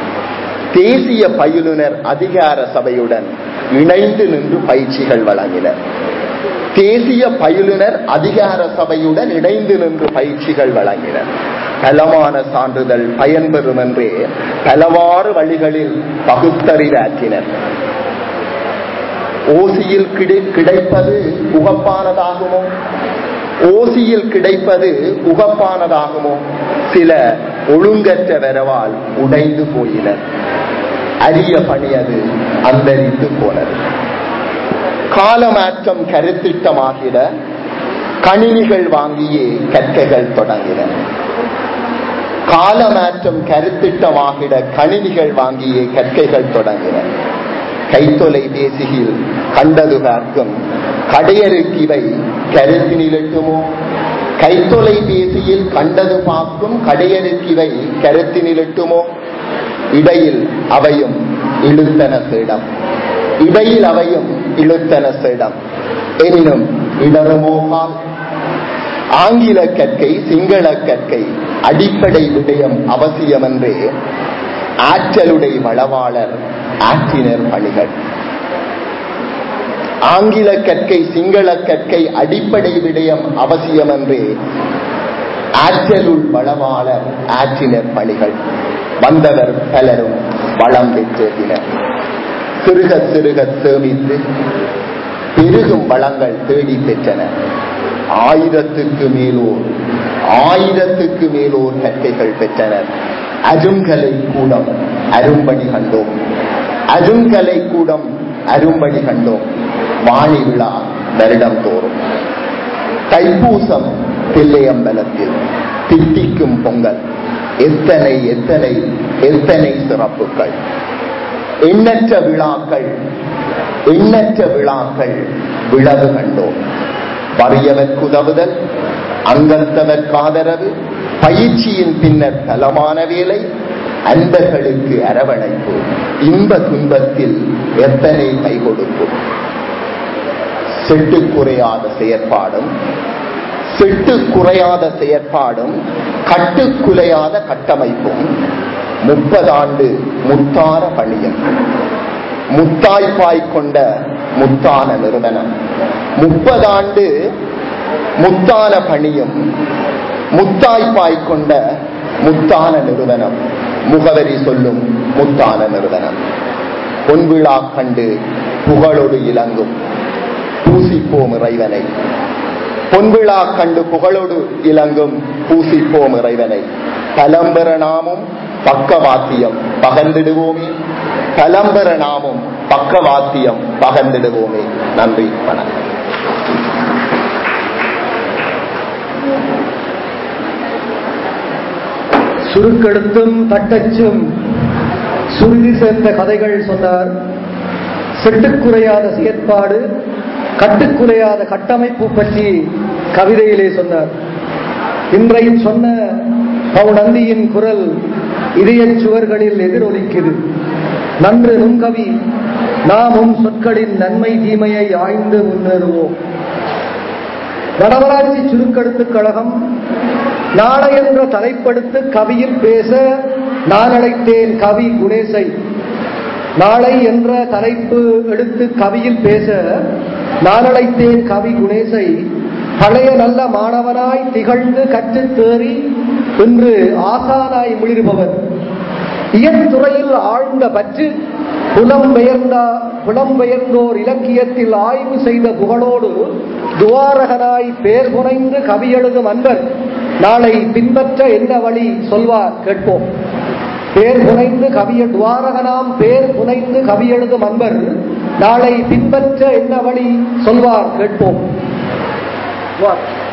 தேசிய பயிலுனர் அதிகார சபையுடன் இணைந்து நின்று பயிற்சிகள் வழங்கினர் தேசிய பயிலுனர் அதிகார சபையுடன் இணைந்து நின்று பயிற்சிகள் வழங்கினர் பலமான சான்றிதழ் பயன்பெறும் என்றே பலவாறு வழிகளில் பகுத்தறிவாற்றினர் ஓசியில் கிடை கிடைப்பது உகப்பானதாகுமோ ஓசியில் கிடைப்பது உகப்பானதாகுமோ சில ஒழுங்கற்ற வரவால் உடைந்து போயினர் அரிய பணி அது அந்தரித்து போனது காலமாற்றம் கருத்திட்டமாகிட கணினிகள் வாங்கியே கற்கைகள் தொடங்கின காலமாற்றம் கருத்திட்டமாகிட கணினிகள் வாங்கியே கற்கைகள் தொடங்கின கைத்தொலைபேசியில் கண்டது பார்க்கும் கடையருக்கிவை கருத்தினிலட்டுமோ கைத்தொலைபேசியில் கண்டது பார்க்கும் கடையருக்கிவை கருத்தினிலட்டுமோ இடையில் அவையும் இழுத்தன சேடம் இடையில் அவையும் இழுத்தன சேடம் எனினும் இடருமோகால் ஆங்கில கற்கை சிங்கள கற்கை அடிப்படை விடயம் அவசியமென்றே ஆற்றலுடை வளவாளர் ஆற்றினர் பணிகள் ஆங்கில கற்கை சிங்கள கற்கை அடிப்படை விடயம் அவசியமென்றே ஆற்றலுள் வளவாளர் ஆற்றினர் பணிகள் வந்தவர் பலரும் வளம் பெற்றதினர் சிறுக சிறுக சேமித்து பெருகும் வளங்கள் தேடி பெற்றனர் ஆயிரத்துக்கு மேலோர் ஆயிரத்துக்கு மேலோர் கற்கைகள் பெற்றனர் அருங்கலை கூடம் அரும்பணி கண்டோம் அருங்கலை கூடம் அரும்பணி கண்டோம் வாணி விழா வருடம் தோறும் தைப்பூசம் தில்லையம்பலத்தில் தித்திக்கும் பொங்கல் எத்தனை எத்தனை எத்தனை சிறப்புகள் எண்ணற்ற விழாக்கள் எண்ணற்ற விழாக்கள் விழவு கண்டோம் வறியவர்க்கு உதவுதல் அங்கத்தவர்க்கு ஆதரவு பயிற்சியின் பின்னர் தலமான வேலை அன்பர்களுக்கு அரவணைப்பு இன்ப துன்பத்தில் எத்தனை கை கொடுக்கும் செட்டு குறையாத செயற்பாடும் செட்டு குறையாத செயற்பாடும் கட்டுக்குலையாத கட்டமைப்பும் முப்பதாண்டு முத்தார பணியும் முத்தாய்ப்பாய் கொண்ட முத்தான நிறுவனம் முப்பதாண்டு முத்தான பணியும் முத்தாய்ப்பாய் கொண்ட முத்தான நிறுவனம் முகவரி சொல்லும் முத்தான நிறுவனம் பொன்விழா கண்டு புகழொடு இலங்கும் பூசிப்போம் இறைவனை பொன்விழா கண்டு புகழோடு இலங்கும் பூசிப்போம் இறைவனை பலம்பெற நாமும் பக்கவாத்தியம் பகர்ந்திடுவோமே பலம்பெற நாமும் பக்கவாத்தியம் பகர்ந்திடுவோமே நன்றி வணக்கம் சுருக்கெடுத்தும் தட்டச்சும் சுருதி சேர்ந்த கதைகள் சொன்னார் செட்டுக்குறையாத செயற்பாடு கட்டுக்குலையாத கட்டமைப்பு பற்றி கவிதையிலே சொன்னார் இன்றையும் சொன்ன பவுனந்தியின் குரல் இதயச் சுவர்களில் எதிரொலிக்குது நன்று நுண்கவி நாமும் சொற்களின் நன்மை தீமையை ஆய்ந்து முன்னேறுவோம் வடவராட்சி சுருக்கெடுத்துக் கழகம் நாளை என்ற தலைப்படுத்து கவியில் பேச நான் அழைத்தேன் கவி குணேசை நாளை என்ற தலைப்பு எடுத்து கவியில் பேச நான் அழைத்தேன் கவி குணேசை பழைய நல்ல மாணவனாய் திகழ்ந்து கற்றுத் தேறி இன்று ஆசானாய் மிளிர்பவர் இயற்துறையில் ஆழ்ந்த பற்று புலம்பெயர்ந்த புலம்பெயர்ந்தோர் இலக்கியத்தில் ஆய்வு செய்த புகழோடு துவாரகனாய் பேர் புனைந்து கவி எழுதும் அன்பர் நாளை பின்பற்ற என்ன வழி சொல்வார் கேட்போம் பேர் புனைந்து கவிய துவாரகனாம் பேர் புனைந்து கவி எழுதும் அன்பர் நாளை பின்பற்ற என்ன வழி சொல்வார் கேட்போம் வா.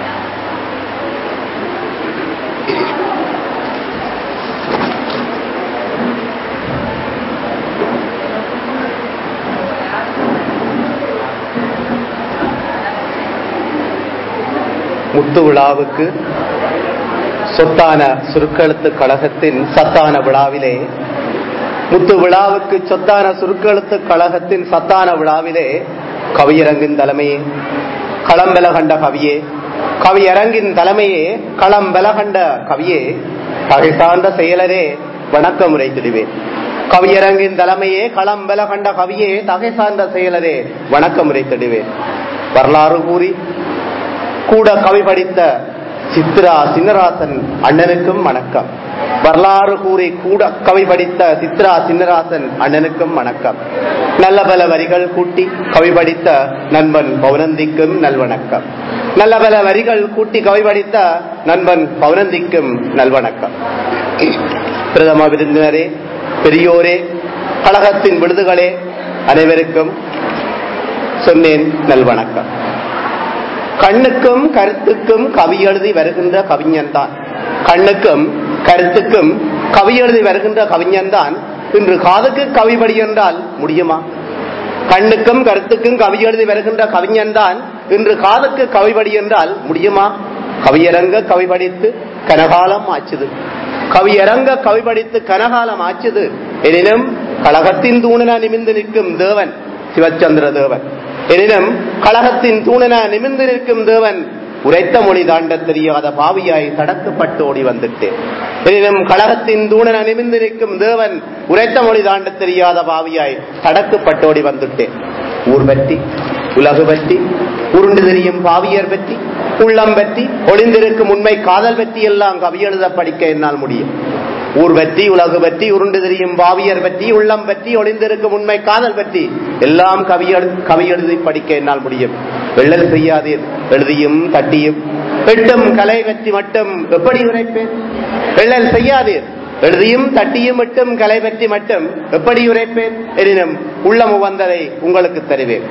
முத்து விழாவுக்கு சொத்தான சுருக்கெழுத்து கழகத்தின் சத்தான விழாவிலே முத்து விழாவுக்கு சொத்தான சுருக்கெழுத்து கழகத்தின் சத்தான விழாவிலே கவியரங்கின் தலைமையே களம்பெல கண்ட கவியே கவியரங்கின் தலைமையே களம்பெல கண்ட கவியே பகை சார்ந்த செயலரே வணக்கம் உரைத்திடுவேன் கவியரங்கின் தலைமையே களம்பெல கண்ட கவியே தகை சார்ந்த செயலரே வணக்கம் உரைத்திடுவேன் வரலாறு கூறி கூட கவி படித்த சித்ரா சின்னராசன் அண்ணனுக்கும் வணக்கம் வரலாறு கூறி கூட கவி படித்த சித்ரா சின்னராசன் அண்ணனுக்கும் வணக்கம் நல்ல பல வரிகள் கூட்டி கவி படித்த நண்பன் பௌனந்திக்கும் நல்வணக்கம் நல்ல பல வரிகள் கூட்டி கவி படித்த நண்பன் பௌனந்திக்கும் நல்வணக்கம் பிரதம விருந்தினரே பெரியோரே கழகத்தின் விடுதுகளே அனைவருக்கும் சொன்னேன் நல்வணக்கம் கண்ணுக்கும் கருத்துக்கும் கவி எழுதி வருகின்ற கவிஞன் தான் கண்ணுக்கும் கருத்துக்கும் கவி எழுதி வருகின்ற கவிஞன் தான் இன்று காதுக்கு கவிபடி என்றால் முடியுமா கண்ணுக்கும் கருத்துக்கும் கவி எழுதி வருகின்ற கவிஞன் தான் இன்று காதுக்கு கவிபடி என்றால் முடியுமா கவியரங்க கவி படித்து கனகாலம் ஆச்சுது கவியரங்க கவி படித்து கனகாலம் ஆச்சுது எனினும் கழகத்தின் தூணன நிமிந்து நிற்கும் தேவன் சிவச்சந்திர தேவன் எனினும் கழகத்தின் தூணன நிமிர்ந்து நிற்கும் தேவன் உரைத்த மொழி தாண்ட தெரியாத பாவியாய் தடக்கப்பட்டு ஓடி வந்துட்டேன் எனினும் கழகத்தின் தூணன நிமிர்ந்து நிற்கும் தேவன் உரைத்த மொழி தாண்ட தெரியாத பாவியாய் தடக்கப்பட்டு ஓடி வந்துட்டேன் ஊர் பற்றி உலகு பற்றி உருண்டு தெரியும் பாவியர் பற்றி உள்ளம் பற்றி ஒளிந்திருக்கும் உண்மை காதல் பற்றி எல்லாம் கவி எழுத படிக்க என்னால் முடியும் ஊர் பற்றி உலகு பற்றி உருண்டு திரியும் பாவியர் பற்றி உள்ளம் பற்றி ஒளிந்திருக்கும் உண்மை காதல் பற்றி எல்லாம் கவி எழு கவி எழுதி படிக்க என்னால் முடியும் வெள்ளல் செய்யாதீர் எழுதியும் தட்டியும் எட்டும் கலை பற்றி மட்டும் எப்படி உரைப்பேன் வெள்ளல் செய்யாதீர் எழுதியும் தட்டியும் எட்டும் கலை பற்றி மட்டும் எப்படி உரைப்பேன் எனினும் உள்ளம் வந்ததை உங்களுக்கு தருவேன்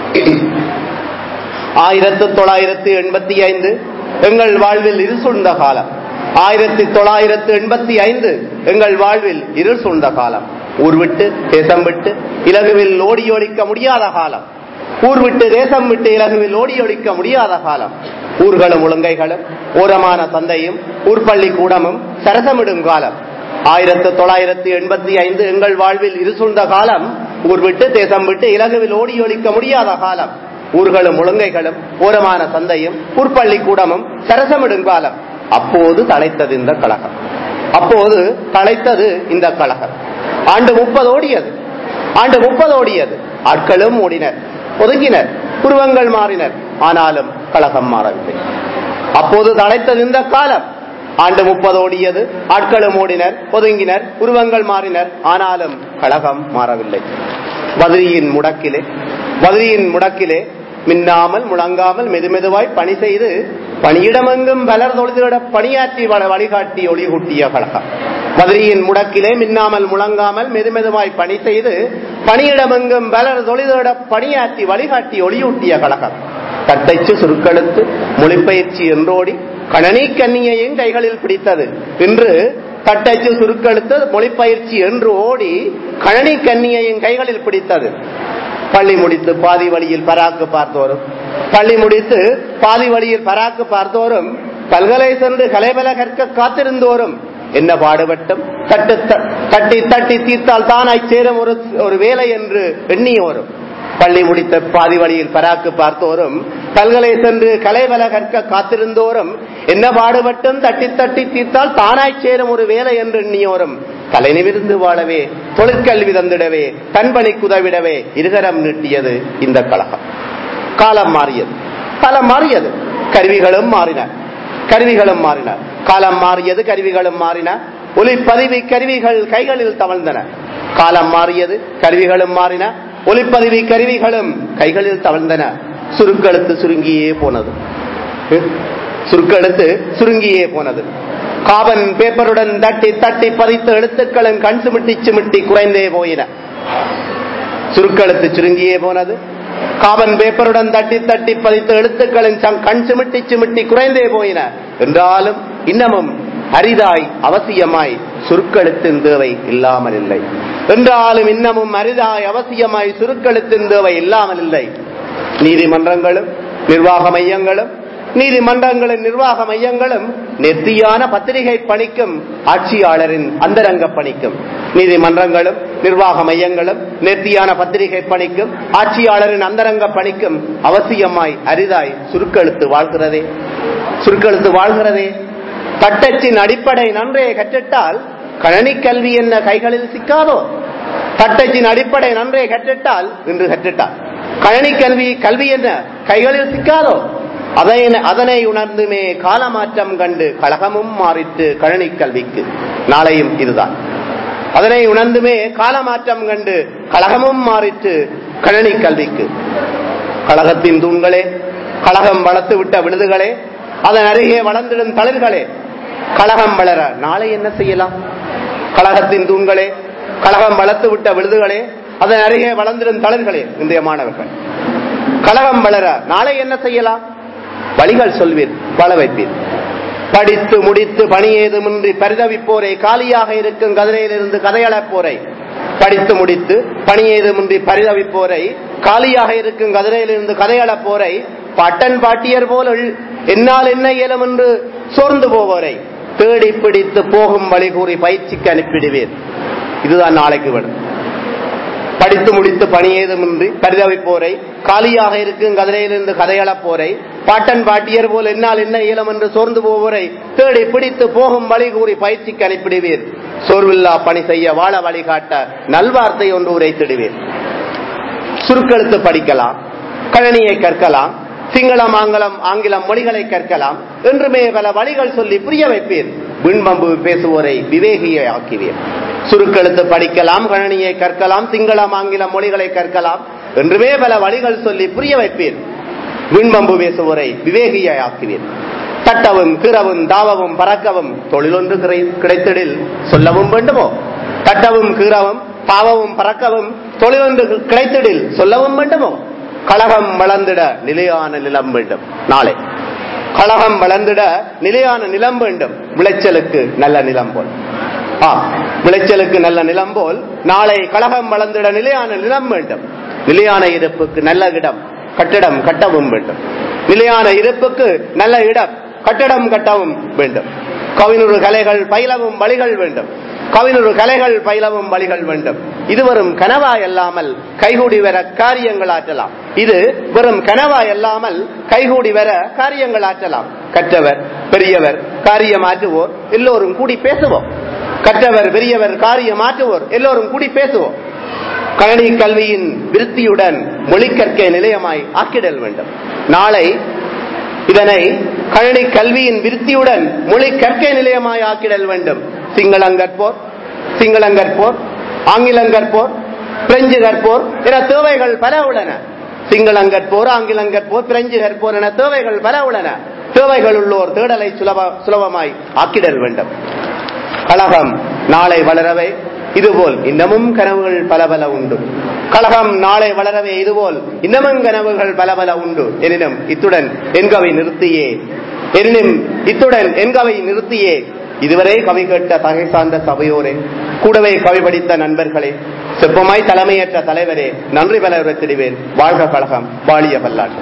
ஆயிரத்து தொள்ளாயிரத்து எண்பத்தி ஐந்து எங்கள் வாழ்வில் இருள் சூழ்ந்த காலம் ஆயிரத்தி தொள்ளாயிரத்து எண்பத்தி ஐந்து எங்கள் வாழ்வில் இருள் சூழ்ந்த காலம் ஊர் விட்டு தேசம் விட்டு இலகுவில் ஓடி ஒழிக்க முடியாத காலம் ஊர் விட்டு தேசம் விட்டு இலகுவில் ஓடி ஒழிக்க முடியாத காலம் ஊர்களும் ஒழுங்கைகளும் ஓரமான சந்தையும் ஊர்பள்ளி கூடமும் சரசமிடும் காலம் ஆயிரத்து தொள்ளாயிரத்து எண்பத்தி ஐந்து எங்கள் வாழ்வில் இருசூழ்ந்த காலம் ஊர் விட்டு தேசம் விட்டு இலகுவில் ஓடி ஒழிக்க முடியாத காலம் ஊர்களும் ஒழுங்கைகளும் ஓரமான சந்தையும் ஊர்பள்ளி கூடமும் சரசமிடும் காலம் அப்போது தலைத்தது இந்த கழகம் அப்போது தலைத்தது இந்த கழகம் ஆண்டு முப்பது ஓடியது ஆண்டு முப்பது ஓடியது ஆட்களும் ஓடினர் ஒதுங்கினர் உருவங்கள் மாறினர் ஆனாலும் கழகம் மாறவில்லை அப்போது தலைத்தது இந்த காலம் ஆண்டு முப்பது ஓடியது ஆட்களும் ஓடினர் ஒதுங்கினர் உருவங்கள் மாறினர் ஆனாலும் கழகம் மாறவில்லை பதிரியின் முடக்கிலே பதிரியின் முடக்கிலே மின்னாமல் முழங்காமல் மெதுமெதுவாய் பணி செய்து பணியிடமெங்கும் பலர் தொழுதிட பணியாற்றி வ- வழிகாட்டி ஒளிகூட்டிய கழகம் பதிரியின் முடக்கிலே மின்னாமல் முழங்காமல் மெதுமெதுவாய் பணி செய்து பணியிடமெங்கும் பலர் தொழுதிட பணியாற்றி வழிகாட்டி ஒளியூட்டிய கழகம் தட்டைச்சு சுருக்கெழுத்து மொழிப்பயிற்சி என்றோடி கணனி கன்னியையும் கைகளில் பிடித்தது இன்று தட்டச்சு சுருக்கெழுத்து மொழிப்பயிற்சி என்று ஓடி கழனி கன்னியையும் கைகளில் பிடித்தது பள்ளி முடித்து பாதி வழியில் பராக்கு பார்த்தோரும் பள்ளி முடித்து பாதி வழியில் பராக்கு பார்த்தோரும் பல்கலை சென்று கலைபல கற்க காத்திருந்தோரும் என்ன பாடுபட்டும் தட்டு த- தட்டி தட்டி தீர்த்தால் தானாய் சேரும் ஒரு ஒரு வேலை என்று எண்ணியோரும் பள்ளி முடித்த பாதி வழியில் பராக்கு பார்த்தோரும் பல்கலை சென்று கலைபல கற்க காத்திருந்தோரும் என்ன பாடுபட்டும் தட்டி தட்டி தீர்த்தால் தானாய் சேரும் ஒரு வேலை என்று எண்ணியோரும் தலை நிமிர்ந்து வாழவே தொழிற்கல்வி தந்திடவே தன்பணி குதவிடவே இருகரம் நீட்டியது இந்த கழகம் காலம் மாறியது காலம் மாறியது கருவிகளும் மாறின கருவிகளும் மாறின காலம் மாறியது கருவிகளும் மாறின ஒலிப்பதிவு கருவிகள் கைகளில் தவழ்ந்தன காலம் மாறியது கருவிகளும் மாறின ஒலிப்பதிவு கருவிகளும் கைகளில் தவழ்ந்தன சுருக்கெழுத்து சுருங்கியே போனது ஹம்? சுருக்கெழுத்து சுருங்கியே போனது காபன் பேப்பருடன் தட்டி தட்டி பதித்த எழுத்துக்களும் கண் சுமிட்டி சுமிட்டி குறைந்தே போயின சுருக்கெழுத்து சுருங்கியே போனது காபன் பேப்பருடன் தட்டி தட்டி பதித்த எழுத்துக்களின் சம்- கண் சிமிட்டி சிமிட்டி குறைந்தே போயின என்றாலும் இன்னமும் அரிதாய் அவசியமாய் சுருக்கெழுத்தின் தேவை இல்லாமல் இல்லை என்றாலும் இன்னமும் அரிதாய் அவசியமாய் சுருக்கெழுத்தின் தேவை இல்லாமல் இல்லை நீதிமன்றங்களும் நிர்வாக மையங்களும் நீதிமன்றங்களின் நிர்வாக மையங்களும் நெத்தியான பத்திரிகை பணிக்கும் ஆட்சியாளரின் அந்தரங்க பணிக்கும் நீதிமன்றங்களும் நிர்வாக மையங்களும் நெத்தியான பத்திரிகை பணிக்கும் ஆட்சியாளரின் அந்தரங்க பணிக்கும் அவசியமாய் அரிதாய் சுருக்கெழுத்து வாழ்கிறதே சுருக்கெழுத்து வாழ்கிறதே தட்டச்சின் அடிப்படை நன்றே கற்றிட்டால் கழனி கல்வி என்ன கைகளில் சிக்காதோ தட்டச்சின் அடிப்படை நன்றே கற்றிட்டால் இன்று கற்றிட்டால் கழனி கல்வி கல்வி என்ன கைகளில் சிக்காதோ அதை அதனை உணர்ந்துமே காலமாற்றம் கண்டு கழகமும் மாறிட்டு கழனி கல்விக்கு நாளையும் இதுதான் அதனை உணர்ந்துமே காலமாற்றம் கண்டு கழகமும் மாறிட்டு கழனி கல்விக்கு கழகத்தின் தூண்களே கழகம் வளர்த்து விட்ட விழுதுகளே அதன் அருகே வளர்ந்திடும் தளிர்களே கழகம் வளர நாளை என்ன செய்யலாம் கழகத்தின் தூண்களே கழகம் வளர்த்து விட்ட விழுதுகளே அதன் அருகே வளர்ந்திடும் தளிர்களே இன்றைய மாணவர்கள் கழகம் வளர நாளை என்ன செய்யலாம் வழிகள் சொல்வீர் வாழ வைப்பீர் படித்து முடித்து பணி ஏதுமின்றி பரிதவிப்போரை காலியாக இருக்கும் கதிரையிலிருந்து கதையளப்போரை படித்து முடித்து பணி ஏதுமின்றி பரிதவிப்போரை காலியாக இருக்கும் கதிரையிலிருந்து கதையளப்போரை பட்டன் பாட்டியர் போல் எள்- என்னால் என்ன இயலும் என்று சோர்ந்து போவோரை தேடி பிடித்து போகும் வழி கூறி பயிற்சிக்கு அனுப்பிடுவேன் இதுதான் நாளைக்கு வேணும் படித்து முடித்து பணி ஏதுமின்றி பரிதவிப்போரை காலியாக இருக்கும் கதிரையிலிருந்து கதையளப்போரை பாட்டன் பாட்டியர் போல் என்னால் என்ன இயலும் என்று சோர்ந்து போவோரை தேடி பிடித்து போகும் வழி கூறி பயிற்சிக்கு அனுப்பிடுவீர் சோர்வில்லா பணி செய்ய வாழ வழிகாட்ட நல்வார்த்தை ஒன்று உரைத்திடுவீர் சுருக்கெழுத்து படிக்கலாம் கழனியை கற்கலாம் சிங்களம் ஆங்கிலம் ஆங்கிலம் மொழிகளை கற்கலாம் என்றுமே பல வழிகள் சொல்லி புரிய வைப்பீர் விண்பம்பு பேசுவோரை விவேகியை ஆக்குவீர் சுருக்கெழுத்து படிக்கலாம் கணனியை கற்கலாம் சிங்களம் ஆங்கிலம் மொழிகளை கற்கலாம் என்றுமே பல வழிகள் சொல்லி புரிய வைப்பீர் விண்பம்பு பேசுவோரை விவேகியை ஆக்குவீர் தட்டவும் கீறவும் தாவவும் பறக்கவும் தொழிலொன்று கிடை- கிடைத்திடில் சொல்லவும் வேண்டுமோ தட்டவும் கீறவும் தாவவும் பறக்கவும் தொழிலொன்று கிடைத்திடில் சொல்லவும் வேண்டுமோ கழகம் வளர்ந்திட நிலையான நிலம் வேண்டும் நாளை கழகம் வளர்ந்திட நிலையான நிலம் வேண்டும் விளைச்சலுக்கு நல்ல நிலம் போல் ஆ விளைச்சலுக்கு நல்ல நிலம் போல் நாளை கழகம் வளர்ந்திட நிலையான நிலம் வேண்டும் நிலையான இருப்புக்கு நல்ல இடம் கட்டிடம் கட்டவும் வேண்டும் நிலையான இருப்புக்கு நல்ல இடம் கட்டடம் கட்டவும் வேண்டும் கவினுறு கலைகள் பயிலவும் வழிகள் வேண்டும் கவினுறு கலைகள் பயிலவும் வழிகள் வேண்டும் இது வெறும் கனவா அல்லாமல் கைகூடி வர காரியங்கள் ஆற்றலாம் இது வெறும் கனவா அல்லாமல் கைகூடி வர காரியங்கள் ஆற்றலாம் கற்றவர் பெரியவர் காரியம் ஆற்றுவோர் எல்லோரும் கூடி பேசுவோம் கற்றவர் பெரியவர் காரியம் ஆற்றுவோர் எல்லோரும் கூடி பேசுவோம் கணனி கல்வியின் விருத்தியுடன் மொழி கற்கை நிலையமாய் ஆக்கிடல் வேண்டும் நாளை இதனை கழனி கல்வியின் விருத்தியுடன் மொழி கற்கை நிலையமாய் ஆக்கிடல் வேண்டும் சிங்களம் கற்போர் சிங்களம் கற்போர் ஆங்கிலம் கற்போர் பிரெஞ்சு கற்போர் என தேவைகள் பல உள்ளன சிங்களம் கற்போர் ஆங்கிலம் கற்போர் பிரெஞ்சு கற்போர் என தேவைகள் பல உள்ளன தேவைகள் உள்ளோர் தேடலை சுலப சுலபமாய் ஆக்கிடல் வேண்டும் கழகம் நாளை வளரவே இதுபோல் இன்னமும் கனவுகள் பல பல உண்டு கழகம் நாளை வளரவே இதுபோல் இன்னமும் கனவுகள் பல பல உண்டு எனினும் இத்துடன் என்கவை நிறுத்தியே எனினும் இத்துடன் என்கவை நிறுத்தியே இதுவரை கவி கேட்ட தகை சார்ந்த சபையோரே கூடவே கவி படித்த நண்பர்களே செப்பமாய் தலைமையேற்ற தலைவரே நன்றி பல உரைத்திடுவேன் வாழ்க கழகம் வாழிய பல்லாண்டு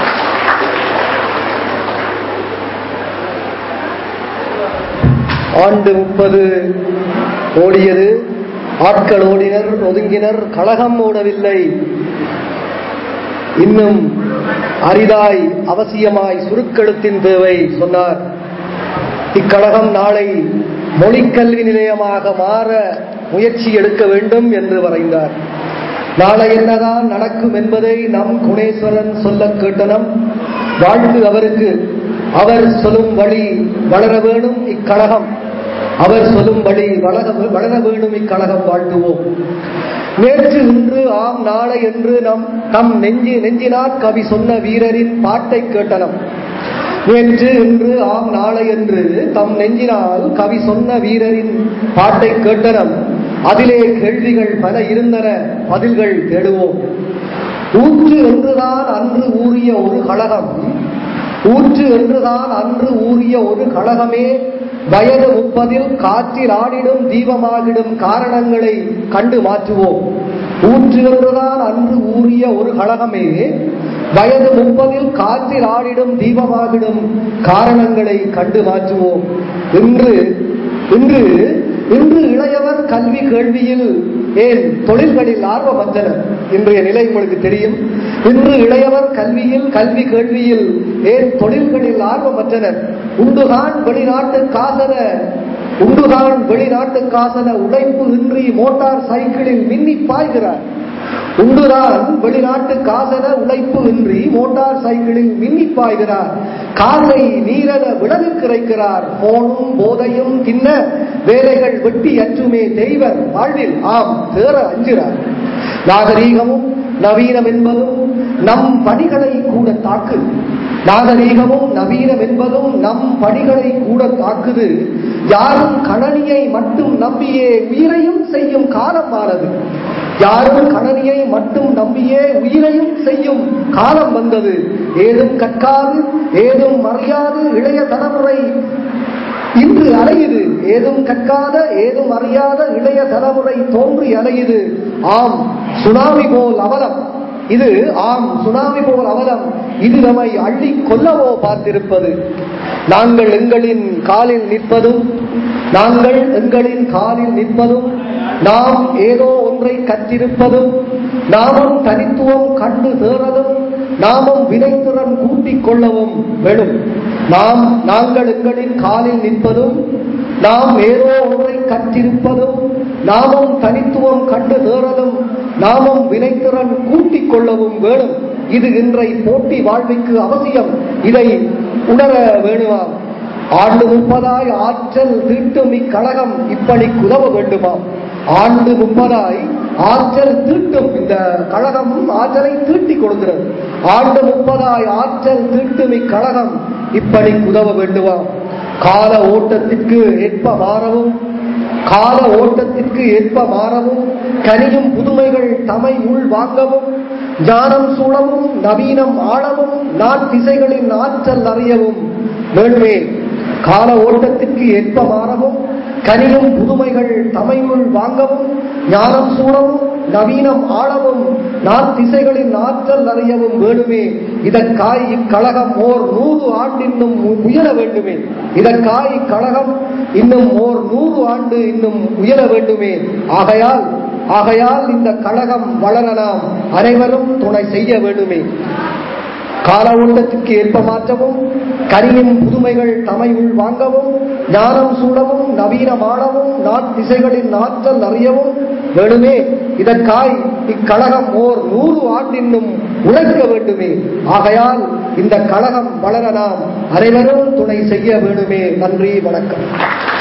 ஆண்டு முப்பது ஓடியது ஆட்கள் ஓடினர் ஒதுங்கினர் கழகம் ஓடவில்லை இன்னும் அரிதாய் அவசியமாய் சுருக்கெழுத்தின் தேவை சொன்னார் இக்கழகம் நாளை மொழிக்கல்வி நிலையமாக மாற முயற்சி எடுக்க வேண்டும் என்று வரைந்தார் நாளை என்னதான் நடக்கும் என்பதை நம் குணேஸ்வரன் சொல்ல கேட்டனம் வாழ்த்து அவருக்கு அவர் சொல்லும் வழி வளர வேணும் இக்கழகம் அவர் சொல்லும் வழி வளர வளர வேணும் இக்கழகம் வாழ்த்துவோம் நேற்று இன்று ஆம் நாளை என்று நம் நம் நெஞ்சி நெஞ்சினார் கவி சொன்ன வீரரின் பாட்டை கேட்டனம் நேற்று இன்று ஆம் நாளை என்று தம் நெஞ்சினால் கவி சொன்ன வீரரின் பாட்டை கேட்டனம் அதிலே கேள்விகள் பல இருந்தன பதில்கள் தேடுவோம் ஊற்று என்றுதான் அன்று ஊறிய ஒரு கழகம் ஊற்று என்றுதான் அன்று ஊறிய ஒரு கழகமே வயது முப்பதில் காற்றில் ஆடிடும் தீபமாகிடும் காரணங்களை கண்டு மாற்றுவோம் ஊற்று என்றுதான் அன்று ஊறிய ஒரு கழகமே வயது முப்பதில் காற்றில் ஆடிடும் தீபமாகிடும் காரணங்களை கண்டு மாற்றுவோம் இன்று இன்று இன்று இளையவர் கல்வி கேள்வியில் ஏன் தொழில்களில் ஆர்வமற்றனர் இன்றைய நிலை உங்களுக்கு தெரியும் இன்று இளையவர் கல்வியில் கல்வி கேள்வியில் ஏன் தொழில்களில் ஆர்வமற்றனர் உண்டுகான் வெளிநாட்டு காசன உண்டுகான் வெளிநாட்டு காசன உழைப்பு இன்றி மோட்டார் சைக்கிளில் மின்னி பாய்கிறார் உண்டுதான் வெளிநாட்டு காசன உழைப்பு இன்றி மோட்டார் சைக்கிளில் மின்னி பாய்கிறார் காலை நீரன விலகு கிடைக்கிறார் போனும் போதையும் தின்ன வேலைகள் வெட்டி அற்றுமே தெய்வர் வாழ்வில் ஆம் தேற அஞ்சுறார் நாகரீகமும் நவீனம் என்பதும் நம் பணிகளை கூட தாக்குது நாகரீகமும் நவீனம் என்பதும் நம் பணிகளை கூட தாக்குது யாரும் கணனியை மட்டும் நம்பியே உயிரையும் செய்யும் காலமானது யாரும் கணனியை மட்டும் நம்பியே உயிரையும் செய்யும் காலம் வந்தது ஏதும் கற்காது ஏதும் அறியாது இளைய தலைமுறை இன்று அலையுது ஏதும் கற்காத ஏதும் அறியாத இளைய தலைமுறை தோன்றி அலையுது ஆம் சுனாமி போல் அவலம் இது ஆம் சுனாமி போல் அவலம் இது நம்மை அள்ளி கொல்லவோ பார்த்திருப்பது நாங்கள் எங்களின் காலில் நிற்பதும் நாங்கள் எங்களின் காலில் நிற்பதும் நாம் ஏதோ ஒன்றை கற்றிருப்பதும் நாமும் தனித்துவம் கண்டு தேறதும் நாமும் வினைத்திறன் கூட்டிக் கொள்ளவும் வேணும் நாம் நாங்கள் எங்களின் காலில் நிற்பதும் நாம் ஏதோ ஒன்றை கற்றிருப்பதும் நாமும் தனித்துவம் கண்டு தேறதும் நாமும் வினைத்திறன் கூட்டிக் கொள்ளவும் வேணும் இது இன்றை போட்டி வாழ்விற்கு அவசியம் இதை உணர வேணுமாம் ஆண்டு முப்பதாய் ஆற்றல் தீட்டும் இக்கழகம் இப்பணிக்கு உதவ வேண்டுமாம் ஆண்டு முப்பதாய் ஆற்றல் தீட்டும் இந்த கழகம் ஆற்றலை தீட்டி கொடுக்கிறது ஆண்டு முப்பதாய் ஆற்றல் தீட்டும் இக்கழகம் இப்பணிக்கு உதவ வேண்டுமாம் கால ஓட்டத்திற்கு ஏற்ப மாறவும் கால ஓட்டத்திற்கு ஏற்ப மாறவும் கனியும் புதுமைகள் தமை உள் வாங்கவும் ஞானம் சூழவும் நவீனம் ஆழவும் நாட்டிசைகளின் ஆற்றல் அறியவும் வேண்டுமே கால ஓட்டத்திற்கு ஏற்ப மாறவும் கனியும் புதுமைகள் தமையுள் வாங்கவும் ஞானம் சூழவும் நவீனம் ஆளவும் நாத்திசைகளின் ஆற்றல் அறியவும் வேண்டுமே இதற்காய் இக்கழகம் ஓர் நூறு ஆண்டு இன்னும் உயர வேண்டுமே இதற்காய் இக்கழகம் இன்னும் ஓர் நூறு ஆண்டு இன்னும் உயர வேண்டுமே ஆகையால் ஆகையால் இந்த கழகம் வளர நாம் அனைவரும் துணை செய்ய வேண்டுமே கால ஓட்டத்திற்கு ஏற்ப மாற்றவும் கனியின் புதுமைகள் தமையுள் வாங்கவும் ஞானம் சூழவும் நவீனமானவும் நாட்டிசைகளின் ஆற்றல் அறியவும் வேணுமே இதற்காய் இக்கழகம் ஓர் நூறு ஆண்டின்னும் உழைக்க வேண்டுமே ஆகையால் இந்த கழகம் வளர நாம் அனைவரும் துணை செய்ய வேணுமே நன்றி வணக்கம்